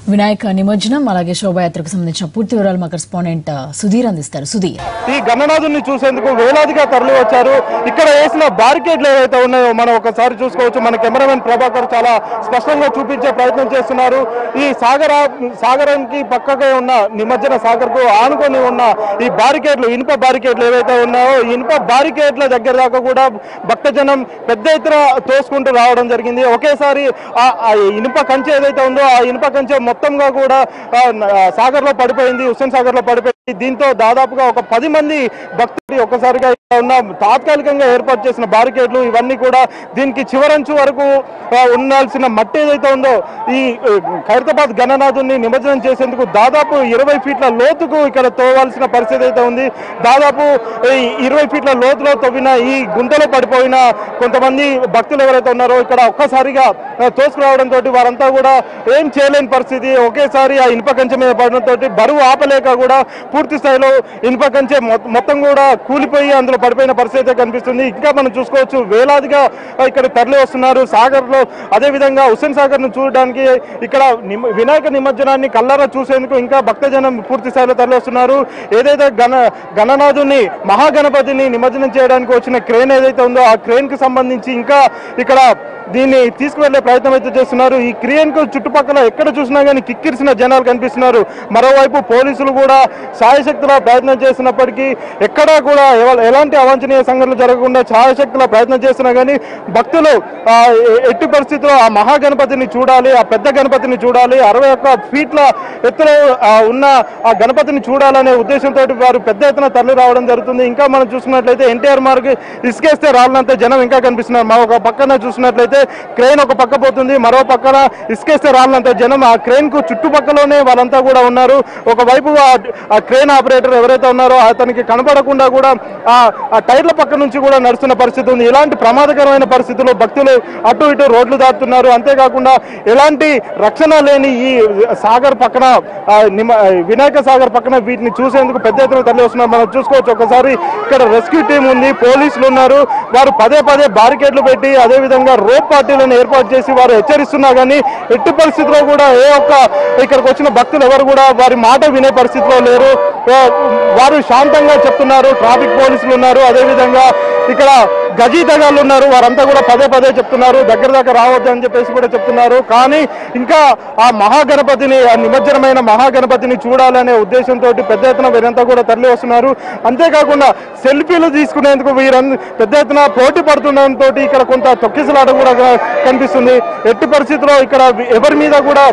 వినాయక నిమజ్జనం అలాగే శోభాయాత్రకు సంబంధించిన పూర్తి వివరాలు మా కరెస్పాండెంట్ సుధీర్ అందిస్తారు సుధీర్ ఈ గణనాథుని చూసేందుకు వేలాదిగా తరలి వచ్చారు ఇక్కడ వేసిన బారికేడ్లు ఏవైతే ఉన్నాయో మనం ఒకసారి చూసుకోవచ్చు మన కెమెరామెన్ ప్రభాకర్ చాలా స్పష్టంగా చూపించే ప్రయత్నం చేస్తున్నారు ఈ సాగర సాగరానికి పక్కగా ఉన్న నిమజ్జన సాగర్ కు ఆనుకొని ఉన్న ఈ బారికేడ్లు ఇనుప బారికేడ్లు ఏవైతే ఉన్నాయో ఈ ఇనుప బారికేడ్ల దగ్గర దాకా కూడా భక్తజనం పెద్ద ఎత్తున తోసుకుంటూ రావడం జరిగింది ఒకేసారి ఆ ఆ ఇనుప కంచె ఏదైతే ఉందో ఆ ఇనుప కంచె మొత్తంగా కూడా ఆ, న- ఆ, సాగర్లో పడిపోయింది హుస్సేన్ సాగర్లో పడిపోయింది దీంతో దాదాపుగా ఒక పది మంది భక్తులు ఒక్కసారిగా ఇక్కడ ఉన్న తాత్కాలికంగా ఏర్పాటు చేసిన బారికేడ్లు ఇవన్నీ కూడా దీనికి చివరంచు వరకు ఆ, ఉండాల్సిన మట్టి ఏదైతే ఉందో ఈ ఆ, ఖైరతాబాద్ గణనాథుని నిమజ్జనం చేసేందుకు దాదాపు ఇరవై ఫీట్ల లోతుకు ఇక్కడ తోవాల్సిన పరిస్థితి అయితే ఉంది దాదాపు ఈ ఇరవై ఫీట్ల లోతులో తవ్విన ఈ గుంతలో పడిపోయిన కొంతమంది భక్తులు ఎవరైతే ఉన్నారో ఇక్కడ ఒక్కసారిగా ఆ, తోసుకురావడంతో వారంతా కూడా ఏం చేయలేని పరిస్థితి ఒకేసారి ఆ ఇనుప కంచె మీద పడడంతో బరువు ఆపలేక కూడా పూర్తి స్థాయిలో ఇనుప కంచె మొ- మొత్తం కూడా కూలిపోయి అందులో పడిపోయిన పరిస్థితి అయితే కనిపిస్తుంది ఇంకా మనం చూసుకోవచ్చు వేలాదిగా ఆ, ఇక్కడ తరలి వస్తున్నారు సాగర్ లో అదే విధంగా హుస్సేన్ సాగర్ ను చూడడానికి ఇక్కడ నిమ- వినాయక నిమజ్జనాన్ని కల్లారా చూసేందుకు ఇంకా భక్తజనం పూర్తి స్థాయిలో తరలి వస్తున్నారు ఏదైతే గణ గణనాథుని మహాగణపతిని నిమజ్జనం చేయడానికి వచ్చిన క్రేన్ ఏదైతే ఉందో ఆ క్రేన్ కి సంబంధించి ఇంకా ఇక్కడ దీన్ని తీసుకువెళ్లే ప్రయత్నం అయితే చేస్తున్నారు ఈ క్రేన్ కు చుట్టుపక్కల ఎక్కడ చూసినా కానీ కిక్కిరిసిన జనాలు కనిపిస్తున్నారు మరోవైపు పోలీసులు కూడా ఛాయశక్తుల ప్రయత్నం చేసినప్పటికీ ఎక్కడా కూడా ఎవ- ఎలాంటి అవాంఛనీయ సంఘటనలు జరగకుండా ఛాయశక్తుల ప్రయత్నం చేస్తున్నా కానీ భక్తులు ఆ, ఎ- ఎట్టి పరిస్థితుల్లో ఆ మహాగణపతిని చూడాలి ఆ పెద్ద గణపతిని చూడాలి అరవై ఒక్క ఫీట్ల ఎత్తులో ఆ, ఉన్న ఆ గణపతిని చూడాలనే ఉద్దేశంతో వారు పెద్ద ఎత్తున తరలి రావడం జరుగుతుంది ఇంకా మనం చూసినట్లయితే ఎన్టీఆర్ మార్గ్ ఇసుకేస్తే రాళ్ళంత జనం ఇంకా కనిపిస్తున్నారు మా ఒక పక్కన చూసినట్లయితే క్రెయిన్ ఒక పక్క పోతుంది మరో పక్కన ఇసుకేస్తే రాళ్ళంత జనం ఆ క్రెయిన్ కు చుట్టుపక్కలోనే వాళ్ళంతా కూడా ఉన్నారు ఒకవైపు ఆ- ఆ క్రెయిన్ ఆపరేటర్ ఎవరైతే ఉన్నారో అతనికి కనపడకుండా కూడా ఆ ఆ టైర్ల పక్క నుంచి కూడా నడుస్తున్న పరిస్థితి ఉంది ఇలాంటి ప్రమాదకరమైన పరిస్థితుల్లో భక్తులు అటు ఇటు రోడ్లు దాటుతున్నారు అంతేకాకుండా ఎలాంటి రక్షణ లేని ఈ సాగర్ పక్కన ఆ, నిమ- ఆ, వినాయక సాగర్ పక్కన వీటిని చూసేందుకు పెద్ద ఎత్తున తరలి వస్తున్నారు మనం చూసుకోవచ్చు ఒకసారి ఇక్కడ రెస్క్యూ టీం ఉంది పోలీసులు ఉన్నారు వారు పదే పదే బారికేడ్లు పెట్టి అదే విధంగా రోప్ పార్టీలను ఏర్పాటు చేసి వారు హెచ్చరిస్తున్నా కానీ ఎట్టి పరిస్థితిలో కూడా ఏ ఒక్క ఇక్కడికి వచ్చిన భక్తులు ఎవరు కూడా వారి మాట వినే పరిస్థితిలో లేరు ఆ, వారు శాంతంగా చెప్తున్నారు ట్రాఫిక్ పోలీసులు ఉన్నారు అదే విధంగా ఇక్కడ గజీతగాళ్ళు ఉన్నారు వారంతా కూడా పదే పదే చెప్తున్నారు దగ్గర దగ్గర రావద్దు అని చెప్పేసి కూడా చెప్తున్నారు కానీ ఇంకా ఆ మహాగణపతిని ఆ నిమజ్జనమైన మహాగణపతిని చూడాలనే ఉద్దేశంతో పెద్ద ఎత్తున వీరంతా కూడా తరలి వస్తున్నారు అంతేకాకుండా సెల్ఫీలు తీసుకునేందుకు వీరందరూ పెద్ద ఎత్తున పోటీ పడుతుండడంతో ఇక్కడ కొంత తొక్కిసలాట కూడా కనిపిస్తుంది ఎట్టి పరిస్థితుల్లో ఇక్కడ ఎవరి మీద కూడా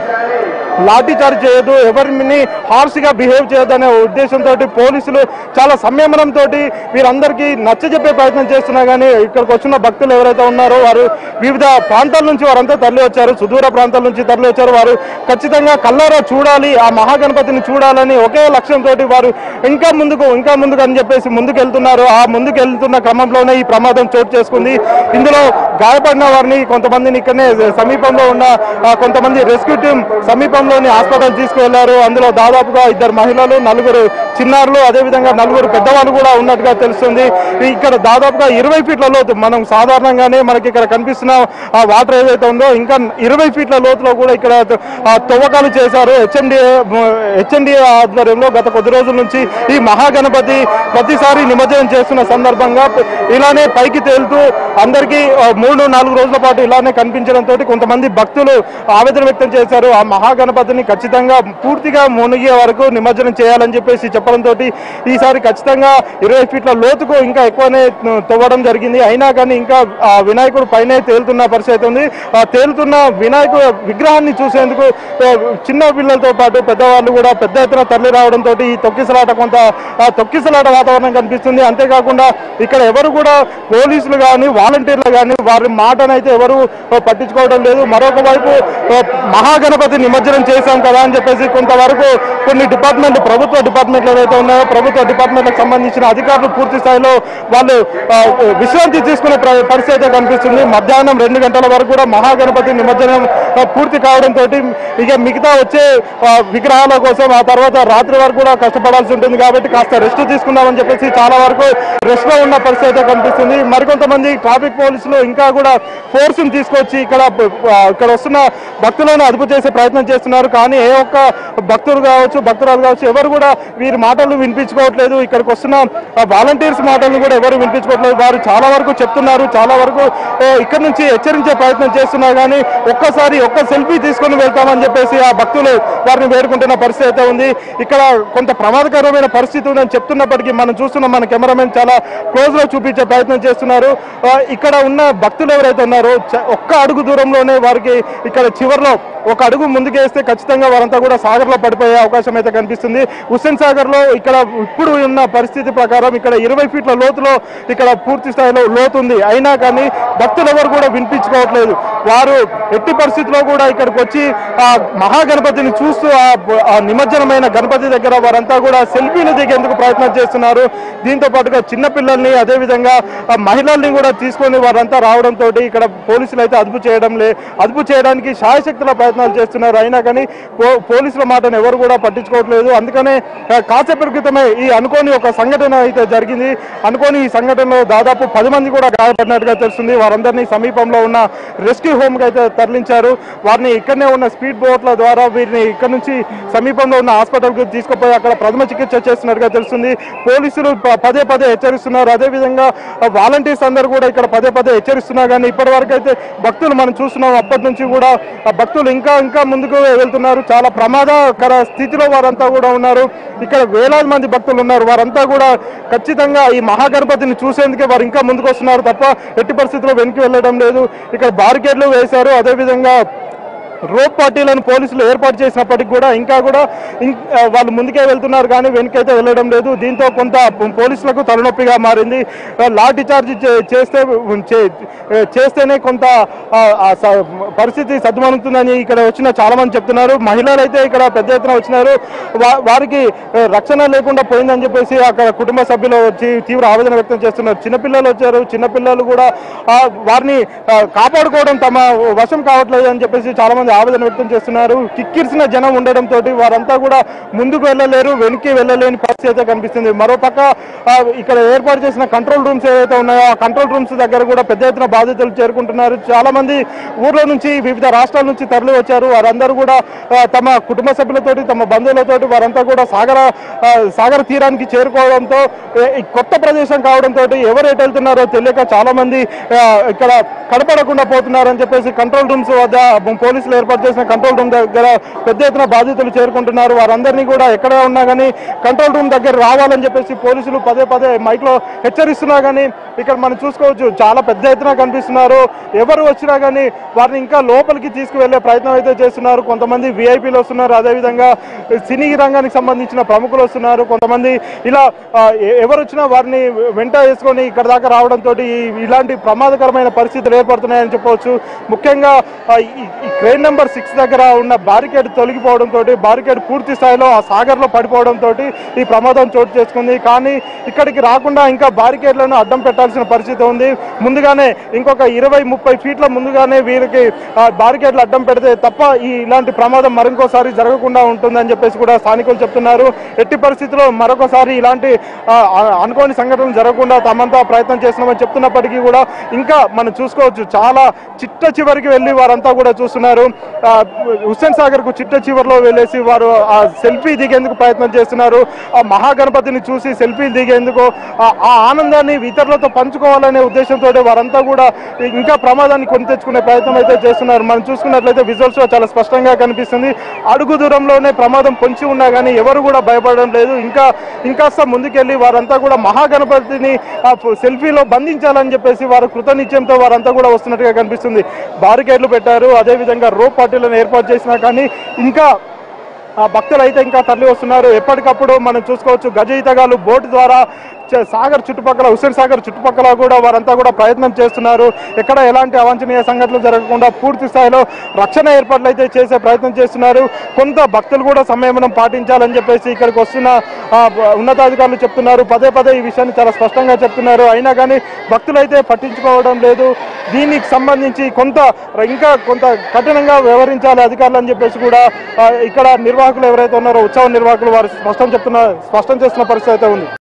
లాఠీ చార్జ్ చేయొద్దు ఎవరిని హార్ష్ గా బిహేవ్ చేయొద్దనే ఉద్దేశంతో పోలీసులు చాలా సంయమనంతో వీరందరికీ నచ్చజెప్పే ప్రయత్నం చేస్తున్నా కానీ ఇక్కడికి వచ్చిన భక్తులు ఎవరైతే ఉన్నారో వారు వివిధ ప్రాంతాల నుంచి వారంతా తరలి వచ్చారు సుదూర ప్రాంతాల నుంచి తరలి వచ్చారు వారు ఖచ్చితంగా కల్లారా చూడాలి ఆ మహాగణపతిని చూడాలని ఒకే లక్ష్యంతో వారు ఇంకా ముందుకు ఇంకా ముందుకు అని చెప్పేసి ముందుకు వెళ్తున్నారు ఆ ముందుకు వెళ్తున్న క్రమంలోనే ఈ ప్రమాదం చోటు చేసుకుంది ఇందులో గాయపడిన వారిని కొంతమందిని ఇక్కడనే సమీపంలో ఉన్న ఆ, కొంతమంది రెస్క్యూ టీం సమీపంలోని హాస్పిటల్ తీసుకువెళ్లారు అందులో దాదాపుగా ఇద్దరు మహిళలు నలుగురు చిన్నారులు అదేవిధంగా నలుగురు పెద్దవాళ్ళు కూడా ఉన్నట్టుగా తెలుస్తుంది ఇక్కడ దాదాపుగా ఇరవై ఫీట్ల లోతు మనం సాధారణంగానే మనకి ఇక్కడ కనిపిస్తున్న ఆ వాటర్ ఏదైతే ఉందో ఇంకా ఇరవై ఫీట్ల లోతులో కూడా ఇక్కడ ఆ, తవ్వకాలు చేశారు హెచ్ఎండిఏ హెచ్ఎండిఏ ఆధ్వర్యంలో గత కొద్ది రోజుల నుంచి ఈ మహాగణపతి ప్రతిసారి నిమజ్జనం చేస్తున్న సందర్భంగా ఇలానే పైకి తేలుతూ అందరికీ ఆ, మూడు నాలుగు రోజుల పాటు ఇలానే కనిపించడంతో కొంతమంది భక్తులు ఆవేదన వ్యక్తం చేశారు ఆ మహాగణపతిని ఖచ్చితంగా పూర్తిగా మునిగే వరకు నిమజ్జనం చేయాలని చెప్పేసి చెప్పడంతో ఈసారి ఖచ్చితంగా ఇరవై ఫీట్ల లోతుకు ఇంకా ఎక్కువనే తవ్వడం జరిగింది అయినా కానీ ఇంకా ఆ వినాయకుడు పైనే తేలుతున్న పరిస్థితి ఉంది ఆ తేలుతున్న వినాయకుడు విగ్రహాన్ని చూసేందుకు ఆ, చిన్న పిల్లలతో పాటు పెద్దవాళ్ళు కూడా పెద్ద ఎత్తున తరలి రావడంతో ఈ తొక్కిసలాట కొంత ఆ, తొక్కిసలాట వాతావరణం కనిపిస్తుంది అంతేకాకుండా ఇక్కడ ఎవరు కూడా పోలీసులు కానీ వాలంటీర్లు కానీ వారి మాటనైతే ఎవరు ఆ, పట్టించుకోవడం లేదు మరొక వైపు ఆ, మహాగణపతి నిమజ్జనం చేశాం కదా అని చెప్పేసి కొంతవరకు కొన్ని డిపార్ట్మెంట్ ప్రభుత్వ డిపార్ట్మెంట్లు ఏవైతే ఉన్నాయో ప్రభుత్వ డిపార్ట్మెంట్లకు సంబంధించిన అధికారులు పూర్తి స్థాయిలో వాళ్ళు ఆ, విశ్రాంతి తీసుకునే ప్ర- పరిస్థితి అయితే కనిపిస్తుంది మధ్యాహ్నం రెండు గంటల వరకు కూడా మహాగణపతి నిమజ్జనం ఆ, పూర్తి కావడంతో ఇక మిగతా వచ్చే ఆ, విగ్రహాల కోసం ఆ తర్వాత రాత్రి వరకు కూడా కష్టపడాల్సి ఉంటుంది కాబట్టి కాస్త రెస్ట్ తీసుకుందామని చెప్పేసి చాలా వరకు రెస్ట్ లో ఉన్న పరిస్థితి అయితే కనిపిస్తుంది మరికొంతమంది ట్రాఫిక్ పోలీసులు ఇంకా కూడా ఫోర్స్ తీసుకొచ్చి ఇక్కడ ఆ, ఇక్కడ వస్తున్న భక్తులను అదుపు చేసే ప్రయత్నం చేస్తున్నారు చేస్తున్నారు కానీ ఏ ఒక్క భక్తులు కావచ్చు భక్తురాలు కావచ్చు ఎవరు కూడా వీరి మాటలు వినిపించుకోవట్లేదు ఇక్కడికి వస్తున్న వాలంటీర్స్ మాటలు కూడా ఎవరు వినిపించుకోవట్లేదు వారు చాలా వరకు చెప్తున్నారు చాలా వరకు ఏ, ఇక్కడ నుంచి హెచ్చరించే ప్రయత్నం చేస్తున్నారు కానీ ఒక్కసారి ఒక్క సెల్ఫీ తీసుకొని వెళ్తామని చెప్పేసి ఆ భక్తులు వారిని వేడుకుంటున్న పరిస్థితి అయితే ఉంది ఇక్కడ కొంత ప్రమాదకరమైన పరిస్థితి ఉందని చెప్తున్నప్పటికీ మనం చూస్తున్న మన కెమెరామెన్ చాలా క్లోజ్ లో చూపించే ప్రయత్నం చేస్తున్నారు ఆ, ఇక్కడ ఉన్న భక్తులు ఎవరైతే ఉన్నారో చ- ఒక్క అడుగు దూరంలోనే వారికి ఇక్కడ చివరిలో ఒక అడుగు ముందుకేస్తే ఖచ్చితంగా వారంతా కూడా సాగర్ లో పడిపోయే అవకాశం అయితే కనిపిస్తుంది హుస్సేన్ సాగర్ లో ఇక్కడ ఇప్పుడు ఉన్న పరిస్థితి ప్రకారం ఇక్కడ ఇరవై ఫీట్ల లోతులో ఇక్కడ పూర్తి స్థాయిలో లోతు ఉంది అయినా కానీ భక్తులు ఎవరు కూడా వినిపించుకోవట్లేదు వారు ఎట్టి పరిస్థితిలో కూడా ఇక్కడికి వచ్చి ఆ మహాగణపతిని చూస్తూ ఆ బ- ఆ నిమజ్జనమైన గణపతి దగ్గర వారంతా కూడా సెల్ఫీలు దిగేందుకు ప్రయత్నం చేస్తున్నారు దీంతో పాటుగా చిన్న పిల్లల్ని అదేవిధంగా ఆ మహిళల్ని కూడా తీసుకొని వారంతా రావడంతో ఇక్కడ పోలీసులు అయితే అదుపు చేయడం లే అదుపు చేయడానికి శాయశక్తుల ప్రయత్నాలు చేస్తున్నారు అయినా కానీ పో- పోలీసుల మాటను ఎవరు కూడా పట్టించుకోవట్లేదు అందుకనే ఆ, కాసేపటి క్రితమే ఈ అనుకోని ఒక సంఘటన అయితే జరిగింది అనుకోని ఈ సంఘటనలో దాదాపు పది మంది కూడా గాయపడినట్టుగా తెలుస్తుంది వారందరినీ సమీపంలో ఉన్న రెస్క్యూ హోమ్ కి అయితే తరలించారు వారిని ఇక్కడనే ఉన్న స్పీడ్ బోట్ల ద్వారా వీరిని ఇక్కడ నుంచి సమీపంలో ఉన్న హాస్పిటల్ కి తీసుకుపోయి అక్కడ ప్రథమ చికిత్స చేస్తున్నట్టుగా తెలుస్తుంది పోలీసులు ప- పదే పదే హెచ్చరిస్తున్నారు అదేవిధంగా వాలంటీర్స్ అందరూ కూడా ఇక్కడ పదే పదే హెచ్చరిస్తున్నారు కానీ ఇప్పటి వరకు అయితే భక్తులు మనం చూస్తున్నాం అప్పటి నుంచి కూడా ఆ భక్తులు ఇంకా ఇంకా ముందుకు వెళ్తున్నారు చాలా ప్రమాదకర స్థితిలో వారంతా కూడా ఉన్నారు ఇక్కడ వేలాది మంది భక్తులు ఉన్నారు వారంతా కూడా ఖచ్చితంగా ఈ మహాగణపతిని చూసేందుకే వారు ఇంకా ముందుకు వస్తున్నారు తప్ప ఎట్టి పరిస్థితుల్లో వెనక్కి వెళ్ళడం లేదు ఇక్కడ బారికేడ్లు వేశారు అదేవిధంగా రోప్ పార్టీలను పోలీసులు ఏర్పాటు చేసినప్పటికీ కూడా ఇంకా కూడా ఇం- ఆ, వాళ్ళు ముందుకే వెళ్తున్నారు కానీ వెనుకైతే వెళ్ళడం లేదు దీంతో కొంత పో- పోలీసులకు తలనొప్పిగా మారింది ఆ, లాఠీ చార్జ్ చే- చేస్తే చే- చేస్తేనే కొంత ఆ, ఆ స- పరిస్థితి సద్దుమణుతుందని ఇక్కడ వచ్చిన చాలా మంది చెప్తున్నారు మహిళలు అయితే ఇక్కడ పెద్ద ఎత్తున వచ్చినారు వా- వారికి ఆ, రక్షణ లేకుండా పోయిందని చెప్పేసి అక్కడ కుటుంబ సభ్యులు వచ్చి తీవ్ర ఆవేదన వ్యక్తం చేస్తున్నారు చిన్నపిల్లలు వచ్చారు చిన్నపిల్లలు కూడా ఆ, వారిని ఆ, కాపాడుకోవడం తమ వశం కావట్లేదు అని చెప్పేసి చాలా మంది ఆవేదన వ్యక్తం చేస్తున్నారు కిక్కిరిసిన జనం ఉండడంతో వారంతా కూడా ముందుకు వెళ్ళలేరు వెనక్కి వెళ్ళలేని పరిస్థితి అయితే కనిపిస్తుంది మరోపక్క ఆ, ఇక్కడ ఏర్పాటు చేసిన కంట్రోల్ రూమ్స్ ఏవైతే ఉన్నాయో ఆ కంట్రోల్ రూమ్స్ దగ్గర కూడా పెద్ద ఎత్తున బాధితులు చేరుకుంటున్నారు చాలా మంది ఊర్లో నుంచి వివిధ రాష్ట్రాల నుంచి తరలి వచ్చారు వారందరూ కూడా ఆ, తమ కుటుంబ సభ్యులతోటి తమ బంధువులతోటి వారంతా కూడా సాగర ఆ, సాగర తీరానికి చేరుకోవడంతో ఏ, ఈ కొత్త ప్రదేశం కావడంతో ఎవరు ఎటు వెళ్తున్నారో తెలియక చాలా మంది ఆ, ఇక్కడ కనపడకుండా పోతున్నారని చెప్పేసి కంట్రోల్ రూమ్స్ వద్ద పోలీసులు ఏర్పాటు చేసిన కంట్రోల్ రూమ్ దగ్గర పెద్ద ఎత్తున బాధితులు చేరుకుంటున్నారు వారందరినీ కూడా ఎక్కడ ఉన్నా కానీ కంట్రోల్ రూమ్ దగ్గర రావాలని చెప్పేసి పోలీసులు పదే పదే మైక్ లో హెచ్చరిస్తున్నా కానీ ఇక్కడ మనం చూసుకోవచ్చు చాలా పెద్ద ఎత్తున కనిపిస్తున్నారు ఎవరు వచ్చినా కానీ వారిని ఇంకా లోపలికి తీసుకువెళ్లే ప్రయత్నం అయితే చేస్తున్నారు కొంతమంది విఐపీలు వస్తున్నారు అదేవిధంగా సినీ రంగానికి సంబంధించిన ప్రముఖులు వస్తున్నారు కొంతమంది ఇలా ఆ, ఎ- ఎవరు వచ్చినా వారిని వెంట వేసుకొని ఇక్కడ దాకా రావడంతో ఇలాంటి ప్రమాదకరమైన పరిస్థితులు ఏర్పడుతున్నాయని చెప్పవచ్చు ముఖ్యంగా ఆ, ఈ ఈ క్రెయిన్ నెంబర్ సిక్స్ దగ్గర ఉన్న బారికేడ్ తొలగిపోవడంతో బారికేడ్ పూర్తి స్థాయిలో ఆ సాగర్లో పడిపోవడంతో ఈ ప్రమాదం చోటు చేసుకుంది కానీ ఇక్కడికి రాకుండా ఇంకా బారికేడ్లను అడ్డం పెట్టాల్సిన పరిస్థితి ఉంది ముందుగానే ఇంకొక ఇరవై ముప్పై ఫీట్ల ముందుగానే వీరికి ఆ, బారికేడ్లు అడ్డం పెడితే తప్ప ఈ ఇలాంటి ప్రమాదం మరింకోసారి జరగకుండా ఉంటుందని చెప్పేసి కూడా స్థానికులు చెప్తున్నారు ఎట్టి పరిస్థితుల్లో మరొకసారి ఇలాంటి ఆ, ఆ, అనుకోని సంఘటనలు జరగకుండా తమంతా ప్రయత్నం చేస్తున్నామని చెప్తున్నప్పటికీ కూడా ఇంకా మనం చూసుకోవచ్చు చాలా చిట్ట చివరికి వెళ్ళి వారంతా కూడా చూస్తున్నారు ఆ, హుస్సేన్ సాగర్ కు చిట్ట చివరిలో వెళ్ళేసి వారు ఆ సెల్ఫీ దిగేందుకు ప్రయత్నం చేస్తున్నారు ఆ మహాగణపతిని చూసి సెల్ఫీ దిగేందుకు ఆ ఆ ఆనందాన్ని ఇతరులతో పంచుకోవాలనే ఉద్దేశంతో వారంతా కూడా ఇంకా ప్రమాదాన్ని కొని తెచ్చుకునే ప్రయత్నం అయితే చేస్తున్నారు మనం చూసుకున్నట్లయితే విజువల్స్ లో చాలా స్పష్టంగా కనిపిస్తుంది అడుగు దూరంలోనే ప్రమాదం పొంచి ఉన్నా కానీ ఎవరు కూడా భయపడడం లేదు ఇంకా ఇంకాస్త ముందుకెళ్ళి వారంతా కూడా మహాగణపతిని ఆ ఫ్- సెల్ఫీలో బంధించాలని చెప్పేసి వారు కృతనిశ్చయంతో వారంతా కూడా వస్తున్నట్టుగా కనిపిస్తుంది బారికేడ్లు పెట్టారు అదేవిధంగా రోప్ పార్టీలను ఏర్పాటు చేసినా కానీ ఇంకా ఆ భక్తులు అయితే ఇంకా తరలి వస్తున్నారు ఎప్పటికప్పుడు మనం చూసుకోవచ్చు గజ ఈతగాళ్ళు బోటు ద్వారా చ- సాగర్ చుట్టుపక్కల హుస్సేన్ సాగర్ చుట్టుపక్కల కూడా వారంతా కూడా ప్రయత్నం చేస్తున్నారు ఎక్కడ ఎలాంటి అవాంఛనీయ సంఘటనలు జరగకుండా పూర్తి స్థాయిలో రక్షణ ఏర్పాట్లు అయితే చేసే ప్రయత్నం చేస్తున్నారు కొంత భక్తులు కూడా సంయమనం పాటించాలని చెప్పేసి ఇక్కడికి వస్తున్న ఆ, బ- ఉన్నతాధికారులు చెప్తున్నారు పదే పదే ఈ విషయాన్ని చాలా స్పష్టంగా చెప్తున్నారు అయినా కానీ భక్తులు అయితే పట్టించుకోవడం లేదు దీనికి సంబంధించి కొంత ఇంకా కొంత కఠినంగా వ్యవహరించాలి అధికారులు అని చెప్పేసి కూడా ఆ, ఇక్కడ నిర్వాహకులు ఎవరైతే ఉన్నారో ఉత్సవ నిర్వాహకులు వారు స్పష్టం చెప్తున్న స్పష్టం చేస్తున్న పరిస్థితి అయితే ఉంది